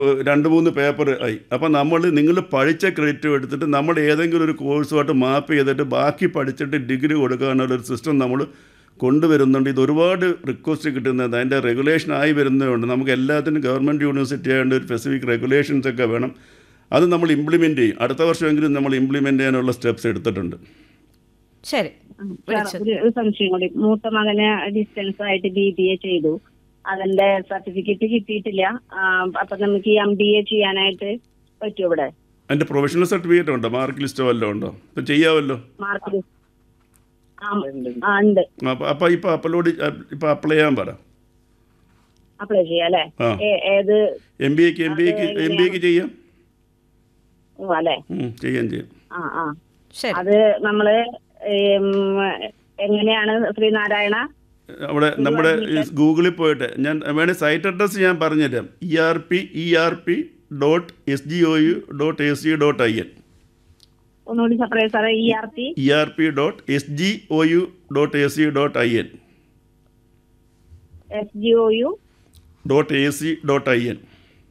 ഏഹ്, രണ്ട് മൂന്ന് പേപ്പർ ആയി അപ്പം നമ്മൾ നിങ്ങൾ പഠിച്ച ക്രെഡിറ്റും എടുത്തിട്ട് നമ്മൾ ഏതെങ്കിലും ഒരു കോഴ്സുമായിട്ട് മാപ്പ് ചെയ്തിട്ട് ബാക്കി പഠിച്ചിട്ട് ഡിഗ്രി കൊടുക്കാനുള്ള ഒരു സിസ്റ്റം നമ്മൾ കൊണ്ടുവരുന്നുണ്ട് ഇത് ഒരുപാട് റിക്വസ്റ്റ് കിട്ടുന്നത് അതിൻ്റെ റെഗുലേഷൻ ആയി വരുന്നതുകൊണ്ട് നമുക്ക് എല്ലാത്തിനും ഗവൺമെൻറ് യൂണിവേഴ്സിറ്റി ആയതുകൊണ്ട് ഒരു സ്പെസിഫിക് റെഗുലേഷൻസ് ഒക്കെ വേണം അത് നമ്മൾ ഇംപ്ലിമെൻ്റ് ചെയ്യും അടുത്ത വർഷമെങ്കിലും നമ്മൾ ഇംപ്ലിമെൻ്റ് ചെയ്യാനുള്ള സ്റ്റെപ്സ് എടുത്തിട്ടുണ്ട് ശരി സാർ, ഒരു ഒരു സംശയം കൂടി മൂത്ത മകന് ഡിസ്റ്റൻസ് ആയിട്ട് ബി ബി എ ചെയ്തു അതിന്റെ സർട്ടിഫിക്കറ്റ് കിട്ടിയിട്ടില്ല ആ, അപ്പൊ നമുക്ക് ഈ എം ബി എ ചെയ്യാനായിട്ട് പറ്റുമോ ഇവിടെ അതിൻ്റെ പ്രൊഫഷണൽ സർട്ടിഫിക്കറ്റ് ഉണ്ടോ മാർക്ക് ലിസ്റ്റോ വല്ലതും ഉണ്ടോ ഇപ്പം ചെയ്യാമല്ലോ മാർക്ക് ആ ആ, ഉണ്ട് അപ്പോൾ അപ്പോൾ ഇപ്പോൾ അപ്ലോഡ് ഇപ്പോൾ അപ്ലൈ ചെയ്യാൻ പറ അപ്ലൈ ചെയ്യാം അല്ലേ ആ. ഏ- ഏത് എം ബി എക്ക് എം ബി എക്ക് എം ബി എക്ക് ചെയ്യാം ഓ, അല്ലേ ഉം, ചെയ്യാം ചെയ്യാം ആ ആ ശരി അത് നമ്മള് ഏം, എങ്ങനെയാണ് ശ്രീനാരായണ അവിടെ നമ്മുടെ ഈ ഗൂഗിളിൽ പോയിട്ട് ഞാൻ വേണേൽ സൈറ്റ് അഡ്രസ്സ് ഞാൻ പറഞ്ഞുതരാം E R P E R P dot S G O U dot A C dot I N ഒന്നുകൂടി പറയാം സാറേ E R P E R P dot S G O U dot A C dot I N S G O U dot A C dot I N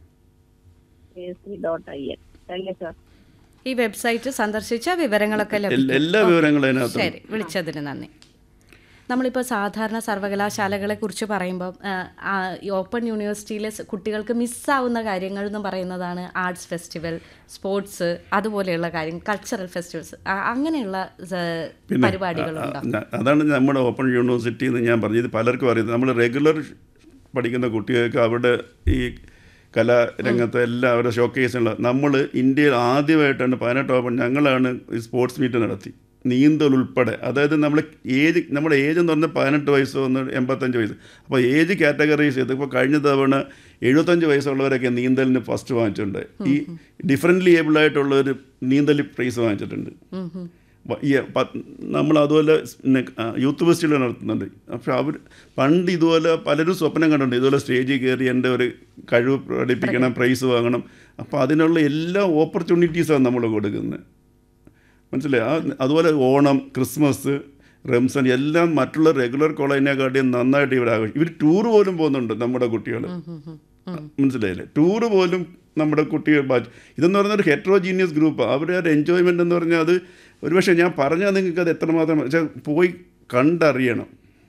A C dot I N thank you sir ഈ website സന്ദർശിച്ച വിവരങ്ങളൊക്കെ എല്ലാ- ലഭിക്കും എല്ലാ വിവരങ്ങളും അതിനകത്ത് ശരി വിളിച്ചതിന് നന്ദി നമ്മളിപ്പോൾ സാധാരണ സർവകലാശാലകളെ കുറിച്ച് പറയുമ്പോൾ ഈ ഓപ്പൺ യൂണിവേഴ്സിറ്റിയിലെ സ് കുട്ടികൾക്ക് മിസ്സാവുന്ന കാര്യങ്ങൾ എന്ന് പറയുന്നതാണ് ആർട്സ് ഫെസ്റ്റിവൽ സ്പോർട്സ് അതുപോലെയുള്ള കാര്യങ്ങൾ കൾച്ചറൽ ഫെസ്റ്റിവൽസ് അങ്ങനെയുള്ള സ- പരിപാടികളുണ്ടോ ആ, അതാണ് നമ്മുടെ ഓപ്പൺ യൂണിവേഴ്സിറ്റി എന്ന് ഞാൻ പറഞ്ഞത് ഇത് പലർക്കും അറിയുന്നത് നമ്മൾ റെഗുലർ പഠിക്കുന്ന കുട്ടികൾക്ക് അവരുടെ ഈ കലാരംഗത്തെ എല്ലാം അവരുടെ ഷോക്കേസുള്ള നമ്മൾ ഇന്ത്യയിൽ ആദ്യമായിട്ടാണ് പതിനെട്ട് ഓപ്പൺ ഞങ്ങളാണ് ഈ സ്പോർട്സ് മീറ്റ് നടത്തി നീന്തൽ ഉൾപ്പെടെ അതായത് നമ്മൾ ഏജ് നമ്മുടെ ഏജ് എന്ന് പറഞ്ഞാൽ പതിനെട്ട് വയസ്സ് ഒന്ന് എൺപത്തഞ്ച് വയസ്സ് അപ്പോൾ ഏജ് കാറ്റഗറൈസ് ചെയ്ത് ഇപ്പോൾ കഴിഞ്ഞ തവണ എഴുപത്തഞ്ച് വയസ്സുള്ളവരൊക്കെ നീന്തലിന് ഫസ്റ്റ് വാങ്ങിച്ചിട്ടുണ്ട് ഈ ഡിഫറെൻ്റ്ലി ഏബിൾ ആയിട്ടുള്ളവർ നീന്തൽ പ്രൈസ് വാങ്ങിച്ചിട്ടുണ്ട് വ- ഈ പ- നമ്മൾ അതുപോലെ പിന്നെ യൂത്ത് ഫെസ്റ്റിവൽ നടത്തുന്നുണ്ട് പക്ഷെ അവർ പണ്ട് ഇതുപോലെ പലരും സ്വപ്നം കണ്ടിട്ടുണ്ട് ഇതുപോലെ സ്റ്റേജിൽ കയറി എൻ്റെ ഒരു കഴിവ് പ്രകടിപ്പിക്കണം പ്രൈസ് വാങ്ങണം അപ്പോൾ അതിനുള്ള എല്ലാ ഓപ്പർച്യൂണിറ്റീസാണ് നമ്മൾ കൊടുക്കുന്നത് മനസ്സിലായി ആ അതുപോലെ ഓണം ക്രിസ്മസ് റംസാൻ എല്ലാം മറ്റുള്ള റെഗുലർ കോളേജിനെക്കാട്ടിയും നന്നായിട്ട് ഇവർ ആഘോഷിക്കും ഇവർ ടൂർ പോലും പോകുന്നുണ്ട് നമ്മുടെ കുട്ടികൾ മനസ്സിലായില്ലേ ടൂർ പോലും നമ്മുടെ കുട്ടികൾ ബാച്ച് ഇതെന്ന് പറയുന്ന ഒരു ഹെട്രോജീനിയസ് ഗ്രൂപ്പാണ് അവരുടെ ഒരു എൻജോയ്മെൻ്റ് എന്ന് പറഞ്ഞാൽ അത് ഒരുപക്ഷെ ഞാൻ പറഞ്ഞാൽ നിങ്ങൾക്ക് അത് എത്രമാത്രം പക്ഷേ പോയി കണ്ടറിയണം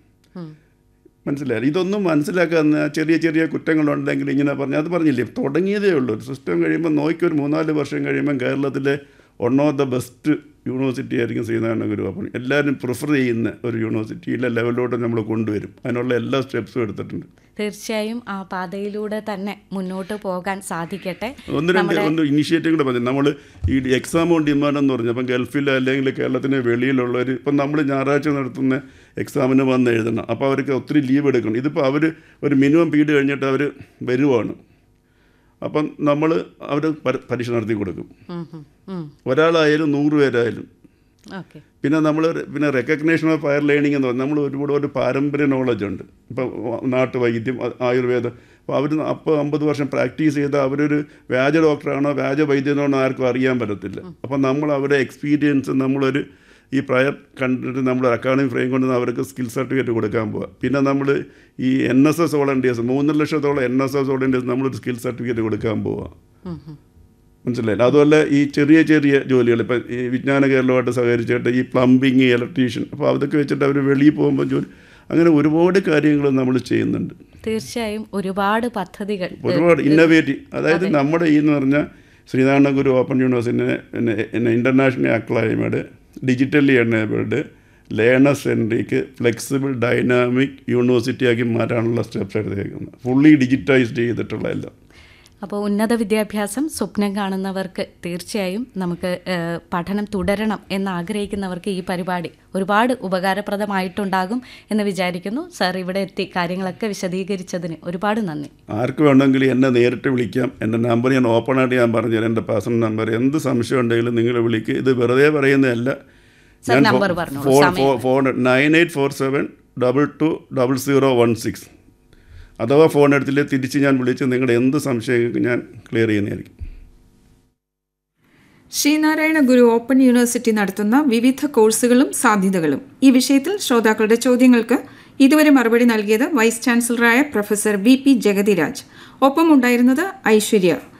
മനസ്സിലായില്ല ഇതൊന്നും മനസ്സിലാക്കാന്ന് ചെറിയ ചെറിയ കുറ്റങ്ങളുണ്ടെങ്കിൽ ഇങ്ങനെ പറഞ്ഞ് അത് പറഞ്ഞില്ലേ തുടങ്ങിയതേ ഉള്ളൂ ഒരു സിസ്റ്റം കഴിയുമ്പോൾ നോക്കി ഒരു മൂന്നാല് വർഷം കഴിയുമ്പോൾ കേരളത്തിലെ one of the best university ആയിരിക്കും ശ്രീനാരായണ ഗുരു അപ്പം എല്ലാവരും പ്രിഫർ ചെയ്യുന്ന ഒരു യൂണിവേഴ്സിറ്റിയിലെ ലെവലിലോട്ട് നമ്മൾ കൊണ്ടുവരും അതിനുള്ള എല്ലാ സ്റ്റെപ്സും എടുത്തിട്ടുണ്ട് തീർച്ചയായും ആ പാതയിലൂടെ തന്നെ മുന്നോട്ട് പോകാൻ സാധിക്കട്ടെ ഒന്ന് രണ്ട് ഒന്ന് ഇനിഷ്യേറ്റീവ് കൂടെ പറഞ്ഞു നമ്മൾ ഈ എക്സാം ഓൺ ഡിമാൻഡ് എന്ന് പറഞ്ഞു അപ്പം ഗൾഫിൽ അല്ലെങ്കിൽ കേരളത്തിന് വെളിയിലുള്ളവർ ഇപ്പം നമ്മൾ ഞായറാഴ്ച നടത്തുന്ന എക്സാമിന് വന്ന് എഴുതണം അപ്പോൾ അവർക്ക് ഒത്തിരി ലീവ് എടുക്കണം ഇതിപ്പോൾ അവർ ഒരു മിനിമം പീരീഡ് കഴിഞ്ഞിട്ട് അവർ വരുവാണ് അപ്പം നമ്മൾ അവർ പരീക്ഷ നടത്തി കൊടുക്കും ഒരാളായാലും നൂറ് പേരായാലും ഓക്കെ പിന്നെ നമ്മൾ പിന്നെ റെക്കഗ്നേഷൻ ഓഫ് ഫയർ ലേണിംഗ് എന്ന് പറഞ്ഞാൽ നമ്മൾ ഒരുപാട് ഒരു പാരമ്പര്യ നോളജ് ഉണ്ട് ഇപ്പോൾ നാട്ടുവൈദ്യം ആ- ആയുർവേദം അപ്പോൾ അവർ അപ്പോൾ അമ്പത് വർഷം പ്രാക്ടീസ് ചെയ്ത അവരൊരു വ്യാജ ഡോക്ടറാണോ വ്യാജ വൈദ്യനാണോ ആർക്കും അറിയാൻ പറ്റത്തില്ല അപ്പോൾ നമ്മൾ അവരുടെ എക്സ്പീരിയൻസ് നമ്മളൊരു ഈ പ്രയർ കണ്ടിട്ട് നമ്മൾ അക്കാഡമിക് ഫ്രെയിം കൊണ്ട് അവർക്ക് സ്കിൽ സർട്ടിഫിക്കറ്റ് കൊടുക്കാൻ പോവുക പിന്നെ നമ്മൾ ഈ എൻ എസ് എസ് വോളണ്ടിയേഴ്സ് മൂന്നര ലക്ഷത്തോളം എൻ എസ് എസ് വോളണ്ടിയേഴ്സ് നമ്മളൊരു സ്കിൽ സർട്ടിഫിക്കറ്റ് കൊടുക്കാൻ പോവുക മനസ്സിലായില്ല അതുപോലെ ഈ ചെറിയ ചെറിയ ജോലികൾ ഇപ്പം ഈ വിജ്ഞാന കേരളമായിട്ട് സഹകരിച്ചിട്ട് ഈ പ്ലംബിങ് ഇലക്ട്രീഷ്യൻ അപ്പോൾ അതൊക്കെ വെച്ചിട്ട് അവർ വെളിയിൽ പോകുമ്പോൾ ജോലി അങ്ങനെ ഒരുപാട് കാര്യങ്ങൾ നമ്മൾ ചെയ്യുന്നുണ്ട് തീർച്ചയായും ഒരുപാട് പദ്ധതികൾ ഒരുപാട് ഇന്നോവേറ്റീവ് അതായത് നമ്മുടെ ഈ എന്ന് പറഞ്ഞാൽ ശ്രീനാരായണ ഗുരു ഓപ്പൺ യൂണിവേഴ്സിറ്റിനെ പിന്നെ പിന്നെ international acclaimed digitally enabled learner centric flexible dynamic university ആക്കി മാറ്റാനുള്ള സ്റ്റെപ്സ് എടുത്തേക്കുന്നത് ഫുള്ളി ഡിജിറ്റൈസ്ഡ് ചെയ്തിട്ടുള്ള എല്ലാം അപ്പോൾ ഉന്നത വിദ്യാഭ്യാസം സ്വപ്നം കാണുന്നവർക്ക് തീർച്ചയായും നമുക്ക് ഏഹ്, പഠനം തുടരണം എന്ന് ആഗ്രഹിക്കുന്നവർക്ക് ഈ പരിപാടി ഒരുപാട് ഉപകാരപ്രദമായിട്ടുണ്ടാകും എന്ന് വിചാരിക്കുന്നു സാർ ഇവിടെ എത്തി കാര്യങ്ങളൊക്കെ വിശദീകരിച്ചതിന് ഒരുപാട് നന്ദി ആർക്ക് വേണമെങ്കിലും എന്നെ നേരിട്ട് വിളിക്കാം എൻ്റെ നമ്പർ ഞാൻ ഓപ്പണായിട്ട് ഞാൻ പറഞ്ഞുതരാം എൻ്റെ പേഴ്സണൽ നമ്പർ എന്ത് സംശയം ഉണ്ടെങ്കിലും നിങ്ങൾ വിളിക്കുക ഇത് വെറുതെ പറയുന്നതല്ല Sir, number പറഞ്ഞോളൂ, ഫോർ സമയം. Four four nine eight four seven double two double zero one six അഥവാ ഫോൺ എടുത്തില്ലേ തിരിച്ച് ഞാൻ വിളിച്ച് നിങ്ങളുടെ എന്ത് സംശയം ഞാൻ ക്ലിയർ ചെയ്യുന്നതായിരിക്കും ശ്രീനാരായണ ഗുരു ഓപ്പൺ യൂണിവേഴ്സിറ്റി നടത്തുന്ന വിവിധ കോഴ്സുകളും സാധ്യതകളും ഈ വിഷയത്തിൽ ശ്രോതാക്കളുടെ ചോദ്യങ്ങൾക്ക് ഇതുവരെ മറുപടി നൽകിയത് വൈസ് ചാൻസലറായ പ്രൊഫസർ വി പി ജഗതിരാജ് ഒപ്പം ഉണ്ടായിരുന്നത് ഐശ്വര്യ